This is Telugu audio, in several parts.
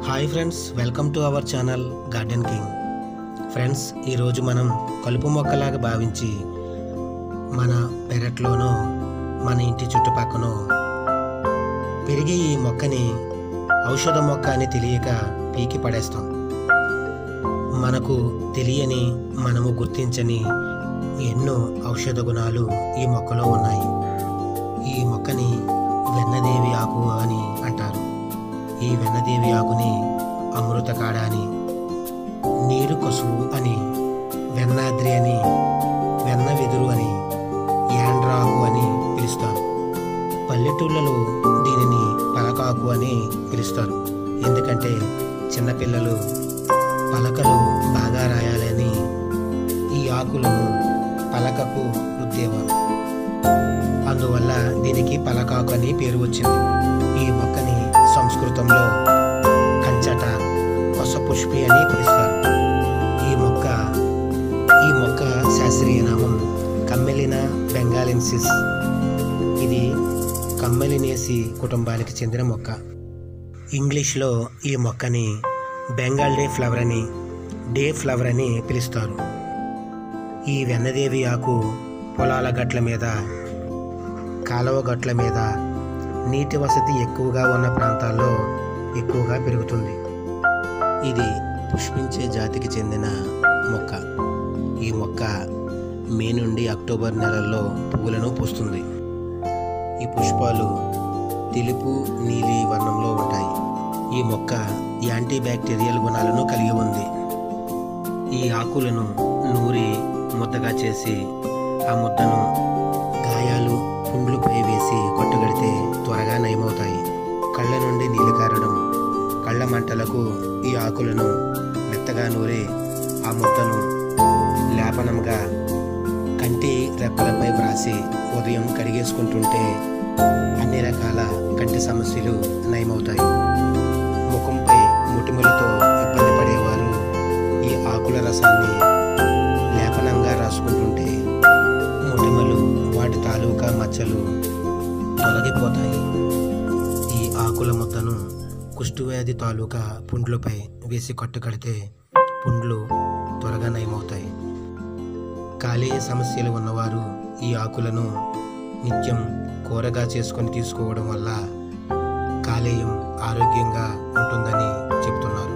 hi friends welcome to our channel garden king friends ఈరోజు మనం కలుపు మొక్కలాగా భావించి మన పెరట్లోనో మన ఇంటి చుట్టుపక్కనో పెరిగే ఈ మొక్కని ఔషధ మొక్క అని తెలియక పీకి పడేస్తాం మనకు తెలియని మనము గుర్తించని ఎన్నో ఔషధ గుణాలు ఈ మొక్కలో ఉన్నాయి ఈ మొక్కని వెన్నదేవి ఆకు అని అంటారు ఈ వెన్నదేవి ఆకుని అమృత కాడ అని నీరు కొసువు అని వెన్నాద్రి అని వెన్న వెదురు అని యాండ్రాకు అని పిలుస్తారు పల్లెటూళ్ళలో దీనిని పలకాకు అని పిలుస్తారు ఎందుకంటే చిన్నపిల్లలు పలకలు బాగా రాయాలని ఈ ఆకులను పలకకు రుద్దేవారు అందువల్ల దీనికి పలకాకు అని పేరు వచ్చింది ఈ మొక్కని సంస్కృతంలో కంచట పుష్పి అని పిలుస్తారు ఈ మొక్క ఈ మొక్క శాస్త్రీయ నామం కమ్మెలినా బెంగాలెన్సిస్ ఇది కమ్మెలినేసి కుటుంబానికి చెందిన మొక్క ఇంగ్లీష్లో ఈ మొక్కని బెంగాల్ డే ఫ్లవర్ అని డే ఫ్లవర్ అని పిలుస్తారు ఈ వెన్నదేవి ఆకు పొలాల గట్ల మీద కాలువ గట్ల మీద నీటి వసతి ఎక్కువగా ఉన్న ప్రాంతాల్లో ఎక్కువగా పెరుగుతుంది ఇది పుష్పించే జాతికి చెందిన మొక్క ఈ మొక్క మే నుండి అక్టోబర్ నెలల్లో పువ్వులను పూస్తుంది ఈ పుష్పాలు తెలుపు నీలి వర్ణంలో ఉంటాయి ఈ మొక్క యాంటీ బ్యాక్టీరియల్ గుణాలను కలిగి ఉంది ఈ ఆకులను నూరి ముద్దగా చేసి ఆ ముద్దను గాయాలు పుండ్లుపై వేసి కొట్టగడితే త్వరగా నయమవుతాయి కళ్ళ నుండి నీళ్లు కారడం కళ్ళ మంటలకు ఈ ఆకులను మెత్తగా నూరి ఆ ముద్దను లేపనంగా కంటి రెప్పలపై వ్రాసి ఉదయం కడిగేసుకుంటుంటే అన్ని రకాల కంటి సమస్యలు నయమవుతాయి ముఖంపై ముటిములతో ఇబ్బంది పడేవారు ఈ ఆకుల రసాన్ని లేపనంగా రాసుకుంటుంటే మొటిమలు వాటి తాలూకా మచ్చలు తొలగిపోతాయి ఈ ఆకుల ముద్దను కుష్ఠవ్యాధి తాలూకా పుండ్లపై వేసి కట్టుకడితే పుండ్లు త్వరగా నయమవుతాయి కాలేయ సమస్యలు ఉన్నవారు ఈ ఆకులను నిత్యం కూరగా చేసుకొని తీసుకోవడం వల్ల కాలేయం ఆరోగ్యంగా ఉంటుందని చెప్తున్నారు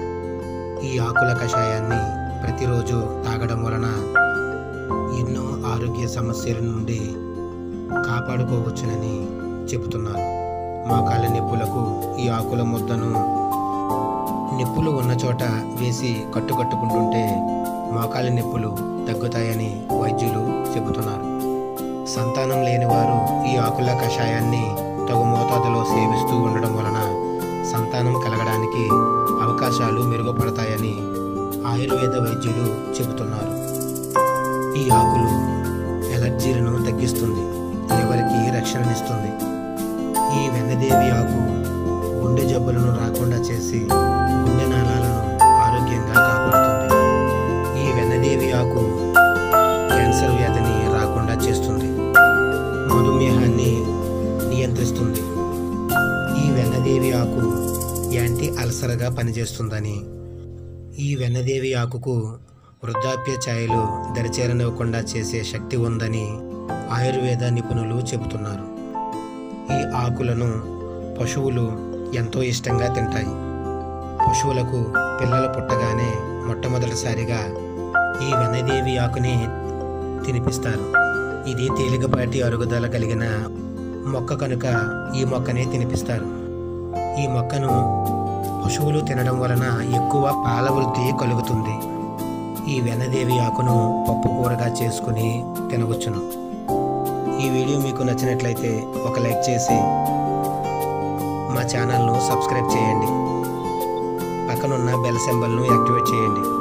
ఈ ఆకుల కషాయాన్ని ప్రతిరోజు తాగడం వలన ఎన్నో ఆరోగ్య సమస్యల నుండి కాపాడుకోవచ్చునని చెబుతున్నారు మోకాళ్ళ నొప్పులకు ఈ ఆకుల ముద్దను నొప్పులు ఉన్న చోట వేసి కట్టుకట్టుకుంటుంటే మోకాళ్ళ నొప్పులు తగ్గుతాయని వైద్యులు చెబుతున్నారు సంతానం లేని వారు ఈ ఆకుల కషాయాన్ని తగు మోతాదులో సేవిస్తూ ఉండడం వలన సంతానం కలగడానికి అవకాశాలు మెరుగుపడతాయని ఆయుర్వేద వైద్యులు చెబుతున్నారు ఈ ఆకులు ఎలర్జీలను తగ్గిస్తుంది లివర్కి రక్షణనిస్తుంది ఈ వెన్నదేవి ఆకు గుండె జబ్బులను రాకుండా చేసి గుండె నాళాలను ఆరోగ్యంగా కాపాడుతుంది ఈ వెన్నదేవి ఆకు క్యాన్సర్ వ్యాధిని రాకుండా చేస్తుంది మధుమేహాన్ని నియంత్రిస్తుంది ఈ వెన్నదేవి ఆకు యాంటీ అల్సర్గా పనిచేస్తుందని ఈ వెన్నదేవి ఆకుకు వృద్ధాప్య ఛాయలు దరిచేరనివ్వకుండా చేసే శక్తి ఉందని ఆయుర్వేద నిపుణులు చెబుతున్నారు ఈ ఆకులను పశువులు ఎంతో ఇష్టంగా తింటాయి పశువులకు పిల్లలు పుట్టగానే మొట్టమొదటిసారిగా ఈ వెన్నదేవి ఆకుని తినిపిస్తారు ఇది తేలికపాటి అరుగుదల కలిగిన మొక్క కనుక ఈ మొక్కనే తినిపిస్తారు ఈ మొక్కను పశువులు తినడం వలన ఎక్కువ పాల వృద్ధి కలుగుతుంది ఈ వెన్నదేవి ఆకును పప్పు కూరగా చేసుకుని తినవచ్చును ఈ వీడియో మీకు నచ్చినట్లయితే ఒక లైక్ చేసి మా ఛానల్ను సబ్స్క్రైబ్ చేయండి పక్కనున్న బెల్ సింబల్ను యాక్టివేట్ చేయండి